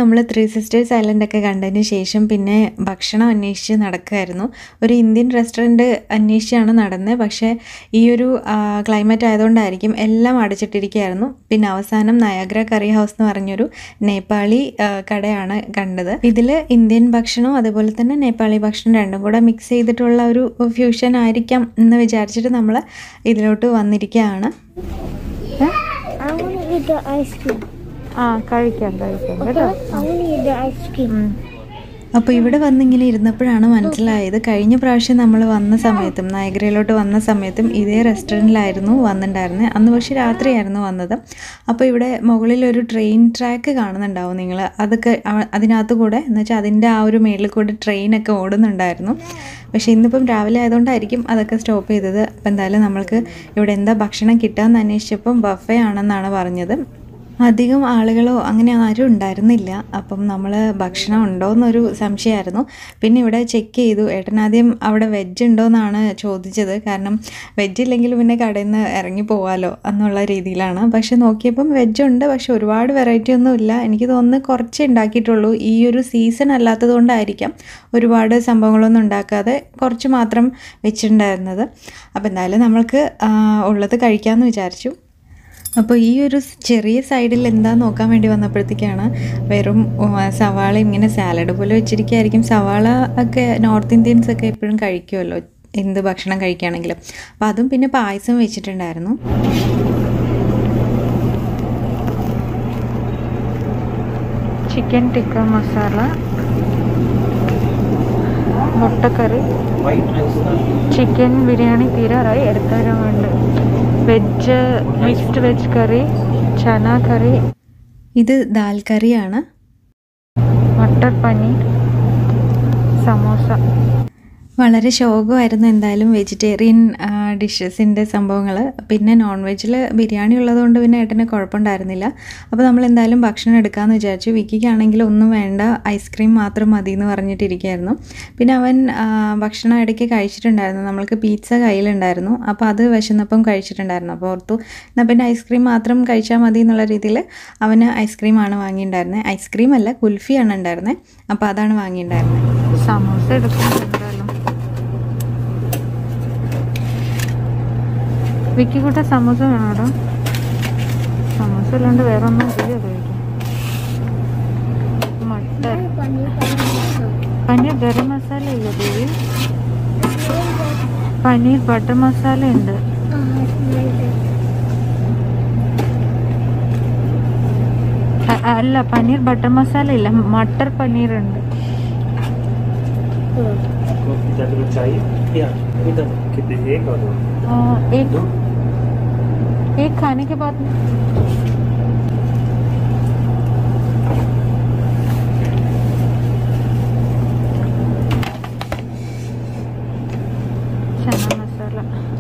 നമ്മൾ three sisters island ഒക്കെ കണ്ടതിന് ശേഷം പിന്നെ ഭക്ഷണം അന്വേഷിച്ച് നടക്കുമായിരുന്നു ഒരു ഇന്ത്യൻ റെസ്റ്റോറൻറ്റ് അന്വേഷിച്ചാണ് നടന്നത് പക്ഷേ ഈ ഒരു ക്ലൈമറ്റ് ആയതുകൊണ്ടായിരിക്കും എല്ലാം അടച്ചിട്ടിരിക്കുകയായിരുന്നു പിന്നെ അവസാനം നയാഗ്ര കറി ഹൗസ് എന്ന് പറഞ്ഞൊരു നേപ്പാളി ആ, കടയാണ് കണ്ടത് ഇതിൽ ഇന്ത്യൻ ഭക്ഷണവും അതേപോലെ തന്നെ നേപ്പാളി ഭക്ഷണം രണ്ടും കൂടെ മിക്സ് ചെയ്തിട്ടുള്ള ഒരു ഫ്യൂഷൻ ആയിരിക്കാം എന്ന് വിചാരിച്ചിട്ട് നമ്മൾ ഇതിലോട്ട് വന്നിരിക്കുകയാണ് I want to eat the ice cream. ആ കഴിക്കാം കഴിക്കാം Okay? I want to eat the ice cream. അപ്പോൾ ഇവിടെ വന്ന് ഇങ്ങനെ ഇരുന്നപ്പോഴാണ് മനസ്സിലായത് കഴിഞ്ഞ പ്രാവശ്യം നമ്മൾ വന്ന സമയത്തും നായഗ്രയിലോട്ട് വന്ന സമയത്തും ഇതേ റെസ്റ്റോറൻറ്റിലായിരുന്നു വന്നിട്ടുണ്ടായിരുന്നത് അന്ന് പക്ഷേ രാത്രിയായിരുന്നു വന്നത് അപ്പോൾ ഇവിടെ മുകളിൽ ഒരു ട്രെയിൻ ട്രാക്ക് കാണുന്നുണ്ടാവും നിങ്ങൾ അതൊക്കെ അ- അതിനകത്ത് കൂടെ എന്ന് വെച്ചാൽ അതിൻ്റെ ആ ഒരു മേളിൽ കൂടെ ട്രെയിനൊക്കെ ഓടുന്നുണ്ടായിരുന്നു പക്ഷേ ഇന്നിപ്പം രാവിലെ ആയതുകൊണ്ടായിരിക്കും അതൊക്കെ സ്റ്റോപ്പ് ചെയ്തത് അപ്പോൾ എന്തായാലും നമ്മൾക്ക് ഇവിടെ എന്താ ഭക്ഷണം കിട്ടാമെന്ന് അന്വേഷിച്ചപ്പം ബഫേ ആണെന്നാണ് പറഞ്ഞത് അധികം ആളുകളോ അങ്ങനെ ആരും ഉണ്ടായിരുന്നില്ല അപ്പം നമ്മൾ ഭക്ഷണം ഉണ്ടോ എന്നൊരു സംശയമായിരുന്നു പിന്നെ ഇവിടെ ചെക്ക് ചെയ്തു ഏട്ടൻ ആദ്യം അവിടെ വെജ് ഉണ്ടോ എന്നാണ് ചോദിച്ചത് കാരണം വെജ് ഇല്ലെങ്കിൽ പിന്നെ കടയിൽ നിന്ന് ഇറങ്ങി പോവാലോ എന്നുള്ള രീതിയിലാണ് പക്ഷെ നോക്കിയപ്പം വെജ് ഉണ്ട് പക്ഷെ ഒരുപാട് വെറൈറ്റി ഒന്നും ഇല്ല എനിക്ക് തോന്നുന്നു കുറച്ചേ ഉണ്ടാക്കിയിട്ടുള്ളൂ ഈ ഒരു സീസൺ അല്ലാത്തത് കൊണ്ടായിരിക്കാം ഒരുപാട് സംഭവങ്ങളൊന്നും ഉണ്ടാക്കാതെ കുറച്ച് മാത്രം വെച്ചിട്ടുണ്ടായിരുന്നത് അപ്പോൾ എന്തായാലും നമ്മൾക്ക് ആ, ഉള്ളത് കഴിക്കാമെന്ന് വിചാരിച്ചു അപ്പോൾ ഈ ഒരു ചെറിയ സൈഡിൽ എന്താ നോക്കാൻ വേണ്ടി വന്നപ്പോഴത്തേക്കാണ് വെറും ഉം, സവാള ഇങ്ങനെ സാലഡ് പോലെ വെച്ചിരിക്കുകയായിരിക്കും സവാള ഒക്കെ നോർത്ത് ഇന്ത്യൻസ് ഒക്കെ എപ്പോഴും കഴിക്കുമല്ലോ എന്ത് ഭക്ഷണം കഴിക്കുകയാണെങ്കിലും അപ്പോൾ അതും പിന്നെ പായസം വെച്ചിട്ടുണ്ടായിരുന്നു ചിക്കൻ ടിക്ക മസാല മുട്ടക്കറി ചിക്കൻ ബിരിയാണി തീരാറായി എടുത്തരമുണ്ട് വെജ് മിക്സ്ഡ് വെജ് കറി ചന കറി ഇത് ദാൽ കറിയാണ് മട്ടർ പനീർ സമോസ വളരെ ശോകമായിരുന്നു എന്തായാലും വെജിറ്റേറിയൻ ഡിഷസിൻ്റെ സംഭവങ്ങൾ പിന്നെ നോൺ വെജിൽ ബിരിയാണി ഉള്ളതുകൊണ്ട് പിന്നെ ഏട്ടന് കുഴപ്പമുണ്ടായിരുന്നില്ല അപ്പോൾ നമ്മൾ എന്തായാലും ഭക്ഷണം എടുക്കാമെന്ന് വിചാരിച്ചു വിക്കിക്കാണെങ്കിൽ ഒന്നും വേണ്ട ഐസ്ക്രീം മാത്രം മതി എന്ന് പറഞ്ഞിട്ടിരിക്കുകയായിരുന്നു പിന്നെ അവൻ ആ, ഭക്ഷണം ഇടയ്ക്ക് കഴിച്ചിട്ടുണ്ടായിരുന്നു നമ്മൾക്ക് പീറ്റ്സ കയ്യിലുണ്ടായിരുന്നു അപ്പോൾ അത് വിശന്നപ്പം കഴിച്ചിട്ടുണ്ടായിരുന്നു അപ്പോൾ ഓർത്തു എന്നാൽ പിന്നെ ഐസ്ക്രീം മാത്രം കഴിച്ചാൽ മതി എന്നുള്ള രീതിയിൽ അവന് ഐസ്ക്രീമാണ് വാങ്ങിയിട്ടുണ്ടായിരുന്നത് ഐസ്ക്രീം അല്ല കുൽഫിയാണ് ഉണ്ടായിരുന്നത് അപ്പോൾ അതാണ് വാങ്ങിയിട്ടുണ്ടായിരുന്നത് സമോസ എടുക്കുന്നുണ്ടല്ലോ വിക്കി കൂട്ട സമോസ വേണോടോ സമോസ അല്ലാണ്ട് വേറെ ഒന്നും ഇല്ല കഴിക്കാൻ മട്ടർ പനീർ ഗരം മസാല ഇല്ല ദേവി പനീർ ബട്ടർ മസാല ഉണ്ട് അ- അല്ല പനീർ ബട്ടർ മസാല ഇല്ല മട്ടർ പനീർ ഉണ്ട് आपको इधर चाहिए या इधर कितने एक और दो आ, एक एक खाने के बाद चना मसाला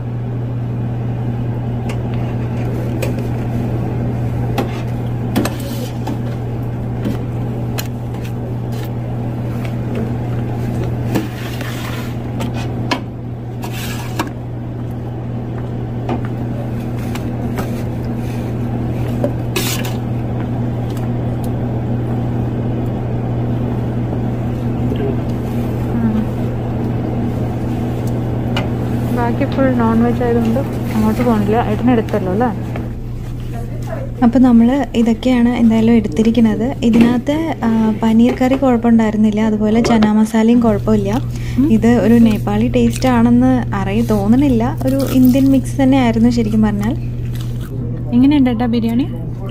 ബാക്കി ഫുൾ നോൺ വെജ് ആയതുകൊണ്ട് അങ്ങോട്ട് പോകണില്ല ഏട്ടനെടുത്തല്ലോ അല്ലേ അപ്പോൾ നമ്മൾ ഇതൊക്കെയാണ് എന്തായാലും എടുത്തിരിക്കുന്നത് ഇതിനകത്ത് ആ, പനീർ കറി കുഴപ്പമുണ്ടായിരുന്നില്ല അതുപോലെ ചന മസാലയും കുഴപ്പമില്ല ഇത് ഒരു നേപ്പാളി ടേസ്റ്റ് ആണെന്ന് അറിയ തോന്നണില്ല ഒരു ഇന്ത്യൻ മിക്സ് തന്നെ ആയിരുന്നു ശരിക്കും പറഞ്ഞാൽ എങ്ങനെയുണ്ട് ഏട്ടാ ബിരിയാണി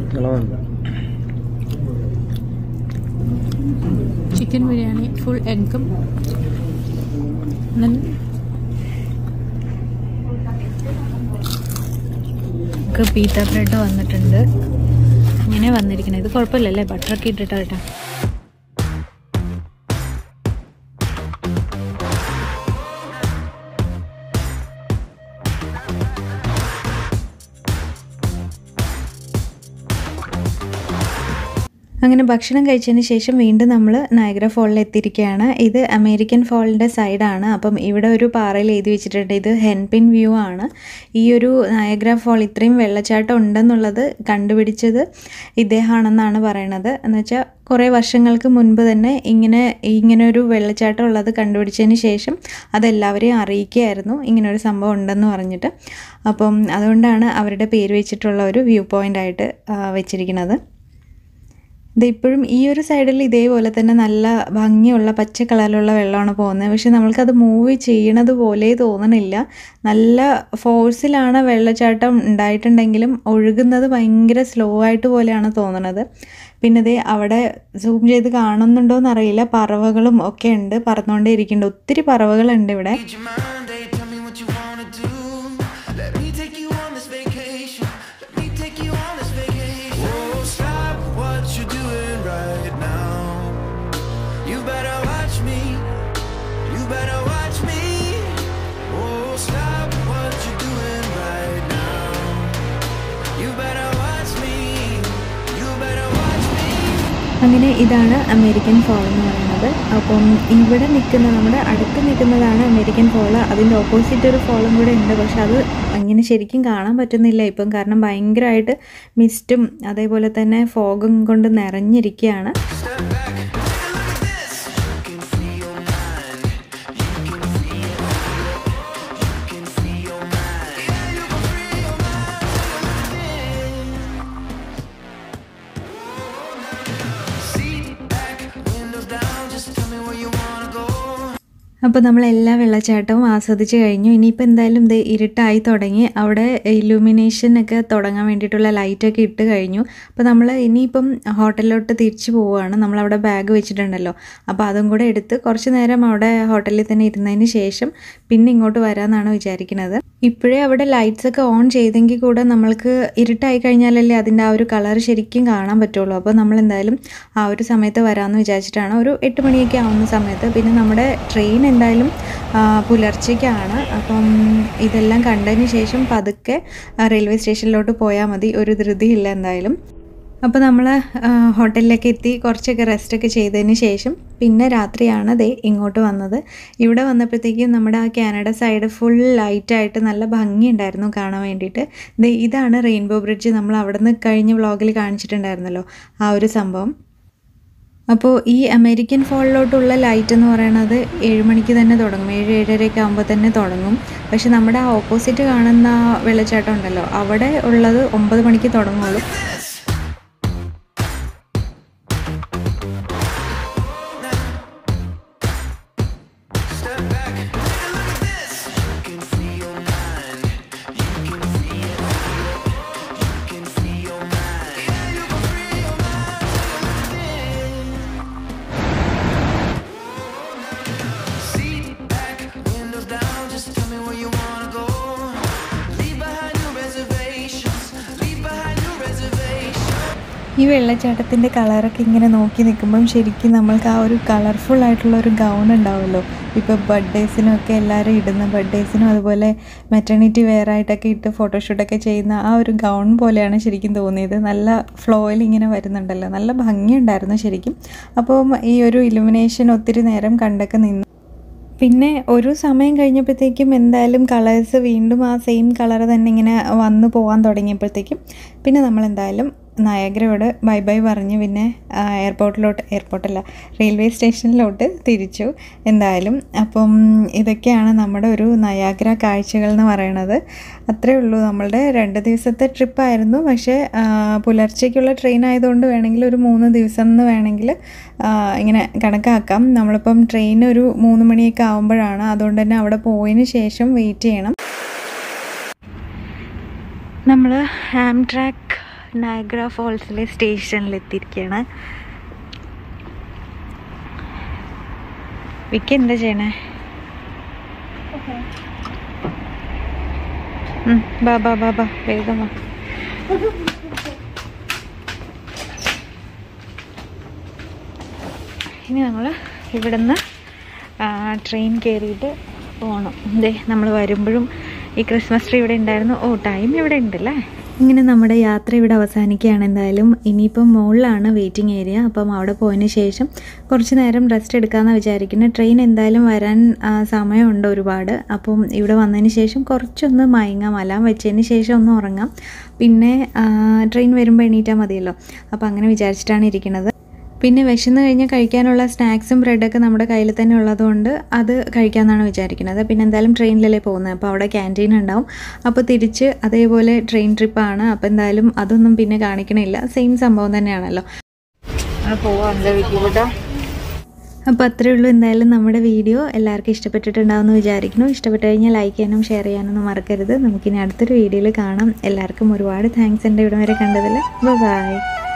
ചിക്കൻ ബിരിയാണി ഫുൾ എഗ്ഗും പീത്ത ബ്രെഡ് വന്നിട്ടുണ്ട് ഇങ്ങനെ വന്നിരിക്കുന്നത് ഇത് കുഴപ്പമില്ലല്ലേ ബട്ടറൊക്കെ ഇട്ടിട്ടാ കേട്ടോ അങ്ങനെ ഭക്ഷണം കഴിച്ചതിന് ശേഷം വീണ്ടും നമ്മൾ നയഗ്ര ഫോളിൽ എത്തിയിരിക്കുകയാണ് ഇത് അമേരിക്കൻ ഫോളിൻ്റെ സൈഡാണ് അപ്പം ഇവിടെ ഒരു പാറയിൽ എഴുതി വെച്ചിട്ടുണ്ട് ഇത് ഹെൻപിൻ വ്യൂ ആണ് ഈ ഒരു നയഗ്ര ഫോൾ ഇത്രയും വെള്ളച്ചാട്ടം ഉണ്ടെന്നുള്ളത് കണ്ടുപിടിച്ചത് ഇദ്ദേഹമാണെന്നാണ് പറയണത് എന്ന് വെച്ചാൽ കുറേ വർഷങ്ങൾക്ക് മുൻപ് തന്നെ ഇങ്ങനെ ഇങ്ങനെ ഒരു വെള്ളച്ചാട്ടം ഉള്ളത് കണ്ടുപിടിച്ചതിന് ശേഷം അതെല്ലാവരെയും അറിയിക്കുകയായിരുന്നു ഇങ്ങനെ ഒരു സംഭവം ഉണ്ടെന്ന് പറഞ്ഞിട്ട് അപ്പം അതുകൊണ്ടാണ് അവരുടെ പേര് വെച്ചിട്ടുള്ള ഒരു വ്യൂ പോയിൻ്റ് ആയിട്ട് ആ, വെച്ചിരിക്കുന്നത് ഇത് ഇപ്പോഴും ഈ ഒരു സൈഡിൽ ഇതേപോലെ തന്നെ നല്ല ഭംഗിയുള്ള പച്ച കളറിലുള്ള വെള്ളമാണ് പോകുന്നത് പക്ഷെ നമ്മൾക്കത് മൂവ് ചെയ്യണത് പോലെ തോന്നണില്ല നല്ല ഫോഴ്സിലാണ് വെള്ളച്ചാട്ടം ഉണ്ടായിട്ടുണ്ടെങ്കിലും ഒഴുകുന്നത് ഭയങ്കര സ്ലോ ആയിട്ട് പോലെയാണ് തോന്നണത് പിന്നെ ദേ അവിടെ സൂം ചെയ്ത് കാണുന്നുണ്ടോ എന്നറിയില്ല പറവകളും ഒക്കെ ഉണ്ട് പറന്നുകൊണ്ടേ ഇരിക്കുന്നുണ്ട് ഒത്തിരി പറവകളുണ്ട് ഇവിടെ Read your mind, hey, tell me what you wanna do. Let me take you on this vacation. Let me take you on this vacation. Oh, stop what you're doing right now. You better watch me. You better watch me. Oh, stop what you're doing right now. You better watch me. You better watch me. അങ്ങനെ ഇതാണ് American fall എന്ന് പറയുന്നത് അപ്പം ഇവിടെ നിൽക്കുന്ന നമ്മുടെ അടുത്ത് നിൽക്കുന്നതാണ് അമേരിക്കൻ ഫോൾ അതിൻ്റെ ഓപ്പോസിറ്റ് ഒരു ഫോളും കൂടെ ഉണ്ട് പക്ഷെ അത് അങ്ങനെ ശരിക്കും കാണാൻ പറ്റുന്നില്ല ഇപ്പം കാരണം ഭയങ്കരമായിട്ട് മിസ്റ്റും അതേപോലെ തന്നെ ഫോഗും കൊണ്ട് നിറഞ്ഞിരിക്കുകയാണ് Step back. Look at this. You can free your mind. You can free it. You can free your mind. Yeah, you can free your mind. Seat back, windows down. Just tell me where you wanna go. അപ്പോൾ നമ്മൾ എല്ലാ വെള്ളച്ചാട്ടവും ആസ്വദിച്ച് കഴിഞ്ഞു ഇനിയിപ്പോൾ എന്തായാലും ഇത് ഇരുട്ടായി തുടങ്ങി അവിടെ ഇലുമിനേഷൻ ഒക്കെ തുടങ്ങാൻ വേണ്ടിയിട്ടുള്ള ലൈറ്റൊക്കെ ഇട്ട് കഴിഞ്ഞു അപ്പോൾ നമ്മൾ ഇനിയിപ്പം ഹോട്ടലിലോട്ട് തിരിച്ചു പോവുകയാണ് നമ്മളവിടെ ബാഗ് വെച്ചിട്ടുണ്ടല്ലോ അപ്പോൾ അതും കൂടെ എടുത്ത് കുറച്ച് നേരം അവിടെ ഹോട്ടലിൽ തന്നെ ഇരുന്നതിന് ശേഷം പിന്നെ ഇങ്ങോട്ട് വരാമെന്നാണ് വിചാരിക്കുന്നത് ഇപ്പോഴേ അവിടെ ലൈറ്റ്സ് ഒക്കെ ഓൺ ചെയ്തെങ്കിൽ കൂടെ നമ്മൾക്ക് ഇരുട്ടായി കഴിഞ്ഞാലല്ലേ അതിൻ്റെ ആ ഒരു കളർ ശരിക്കും കാണാൻ പറ്റുള്ളൂ അപ്പോൾ നമ്മൾ എന്തായാലും ആ ഒരു സമയത്ത് വരാമെന്ന് വിചാരിച്ചിട്ടാണ് ഒരു എട്ട് മണിയൊക്കെ ആവുന്ന സമയത്ത് പിന്നെ നമ്മുടെ ട്രെയിൻ എന്തായാലും ആ, പുലർച്ചയ്ക്കാണ് അപ്പം ഇതെല്ലാം കണ്ടതിന് ശേഷം പതുക്കെ ആ, റെയിൽവേ സ്റ്റേഷനിലോട്ട് പോയാൽ മതി ഒരു ധൃതിയില്ല എന്തായാലും അപ്പോൾ നമ്മൾ ഹോട്ടലിലേക്ക് എത്തി കുറച്ചൊക്കെ റെസ്റ്റൊക്കെ ചെയ്തതിന് ശേഷം പിന്നെ രാത്രിയാണ് ദേ ഇങ്ങോട്ട് വന്നത് ഇവിടെ വന്നപ്പോഴത്തേക്കും നമ്മുടെ ആ കാനഡ സൈഡ് ഫുൾ ലൈറ്റായിട്ട് നല്ല ഭംഗിയുണ്ടായിരുന്നു കാണാൻ വേണ്ടിയിട്ട് ദേ ഇതാണ് റെയിൻബോ ബ്രിഡ്ജ് നമ്മൾ അവിടെ നിന്ന് കഴിഞ്ഞ വ്ളോഗിൽ കാണിച്ചിട്ടുണ്ടായിരുന്നല്ലോ ആ ഒരു സംഭവം അപ്പോൾ ഈ അമേരിക്കൻ ഫോളിലോട്ടുള്ള ലൈറ്റ് എന്ന് പറയുന്നത് ഏഴ് മണിക്ക് തന്നെ തുടങ്ങും ഏഴ് ഏഴരയൊക്കെ ആകുമ്പോൾ തന്നെ തുടങ്ങും പക്ഷെ നമ്മുടെ ആ ഓപ്പോസിറ്റ് കാണുന്ന ആ വെള്ളച്ചാട്ടം ഉണ്ടല്ലോ അവിടെ ഉള്ളത് ഒമ്പത് മണിക്ക് തുടങ്ങുള്ളൂ Step back. Look at this. You can free your mind. You can free it. You can free your mind. Yeah, you can free your mind. Seat back, windows down. Just tell me where you wanna go. Leave behind your reservations. Leave behind your reservations. ഈ വെള്ളച്ചാട്ടത്തിൻ്റെ കളറൊക്കെ ഇങ്ങനെ നോക്കി നിൽക്കുമ്പം ശരിക്കും നമ്മൾക്ക് ആ ഒരു കളർഫുൾ ആയിട്ടുള്ള ഒരു ഗൗൺ ഉണ്ടാവുമല്ലോ ഇപ്പോൾ ബർത്ത്ഡേസിനും ഒക്കെ എല്ലാവരും ഇടുന്ന ബർത്ത്ഡേസിനും അതുപോലെ മെറ്റർണിറ്റി വെയർ ആയിട്ടൊക്കെ ഇട്ട് ഫോട്ടോഷൂട്ടൊക്കെ ചെയ്യുന്ന ആ ഒരു ഗൗൺ പോലെയാണ് ശരിക്കും തോന്നിയത് നല്ല ഫ്ലോയിൽ ഇങ്ങനെ വരുന്നുണ്ടല്ലോ നല്ല ഭംഗിയുണ്ടായിരുന്നു ശരിക്കും അപ്പം ഈ ഒരു ഇലുമിനേഷൻ ഒത്തിരി നേരം കണ്ടൊക്കെ നിന്നു പിന്നെ ഒരു സമയം കഴിഞ്ഞപ്പോഴത്തേക്കും എന്തായാലും കളേഴ്സ് വീണ്ടും ആ സെയിം കളർ തന്നെ ഇങ്ങനെ വന്നു പോകാൻ തുടങ്ങിയപ്പോഴത്തേക്കും പിന്നെ നമ്മൾ എന്തായാലും നയഗ്രയോട് ബൈ ബൈ പറഞ്ഞ് പിന്നെ ആ, എയർപോർട്ടിലോട്ട് എയർപോർട്ടല്ല റെയിൽവേ സ്റ്റേഷനിലോട്ട് തിരിച്ചു എന്തായാലും അപ്പം ഇതൊക്കെയാണ് നമ്മുടെ ഒരു നയാഗ്ര കാഴ്ചകൾ എന്ന് പറയണത് അത്രേ ഉള്ളൂ നമ്മളുടെ രണ്ട് ദിവസത്തെ ട്രിപ്പായിരുന്നു പക്ഷേ ആ, പുലർച്ചയ്ക്കുള്ള ട്രെയിൻ ആയതുകൊണ്ട് വേണമെങ്കിൽ ഒരു മൂന്ന് ദിവസം എന്ന് വേണമെങ്കിൽ ആ, ഇങ്ങനെ കണക്കാക്കാം നമ്മളിപ്പം ട്രെയിൻ ഒരു മൂന്ന് മണിയൊക്കെ ആകുമ്പോഴാണ് അതുകൊണ്ട് തന്നെ അവിടെ പോയതിന് ശേഷം വെയിറ്റ് ചെയ്യണം നമ്മൾ ആംട്രാക്ക് നയഗ്ര ഫോൾസിലെ സ്റ്റേഷനിൽ എത്തിയിരിക്കുകയാണ് വിക്കി എന്താ ചെയ്യണേ ഉം, ബാ ബാ ബാ ബാ വേഗം വാ ഇനി നമ്മൾ ഇവിടുന്ന് ട്രെയിൻ കയറിയിട്ട് പോകണം ദേ നമ്മൾ വരുമ്പോഴും ഈ ക്രിസ്മസ് ട്രീ ഇവിടെ ഉണ്ടായിരുന്നു ഓ ടൈം ഇവിടെ ഉണ്ടല്ലേ ഇങ്ങനെ നമ്മുടെ യാത്ര ഇവിടെ അവസാനിക്കുകയാണ് എന്തായാലും ഇനിയിപ്പം മുകളിലാണ് വെയിറ്റിംഗ് ഏരിയ അപ്പം അവിടെ പോയതിന് ശേഷം കുറച്ച് നേരം റെസ്റ്റ് എടുക്കാമെന്ന് വിചാരിക്കുന്നത് ട്രെയിൻ എന്തായാലും വരാൻ ആ, സമയമുണ്ട് ഒരുപാട് അപ്പം ഇവിടെ വന്നതിന് ശേഷം കുറച്ചൊന്ന് മയങ്ങാം അലാം വെച്ചതിന് ശേഷം ഒന്ന് ഉറങ്ങാം പിന്നെ ആ, ട്രെയിൻ വരുമ്പോൾ എണീറ്റാൽ മതിയല്ലോ അപ്പോൾ അങ്ങനെ വിചാരിച്ചിട്ടാണ് ഇരിക്കുന്നത് പിന്നെ വിശന്ന് കഴിഞ്ഞാൽ കഴിക്കാനുള്ള സ്നാക്സും ബ്രെഡൊക്കെ നമ്മുടെ കയ്യിൽ തന്നെ ഉള്ളതുകൊണ്ട് അത് കഴിക്കാമെന്നാണ് വിചാരിക്കുന്നത് പിന്നെ എന്തായാലും ട്രെയിനിലല്ലേ പോകുന്നത് അപ്പോൾ അവിടെ ക്യാൻറ്റീൻ ഉണ്ടാവും അപ്പോൾ തിരിച്ച് അതേപോലെ ട്രെയിൻ ട്രിപ്പാണ് അപ്പോൾ എന്തായാലും അതൊന്നും പിന്നെ കാണിക്കണില്ല സെയിം സംഭവം തന്നെയാണല്ലോ അപ്പോൾ അത്രയേ ഉള്ളൂ എന്തായാലും നമ്മുടെ വീഡിയോ എല്ലാവർക്കും ഇഷ്ടപ്പെട്ടിട്ടുണ്ടാവുമെന്ന് വിചാരിക്കുന്നു ഇഷ്ടപ്പെട്ട് കഴിഞ്ഞാൽ ലൈക്ക് ചെയ്യാനും ഷെയർ ചെയ്യാനൊന്നും മറക്കരുത് നമുക്കിനി അടുത്തൊരു വീഡിയോയിൽ കാണാം എല്ലാവർക്കും ഒരുപാട് താങ്ക്സ് എൻ്റെ ഇവിടം വരെ കണ്ടതിൽ ബൈ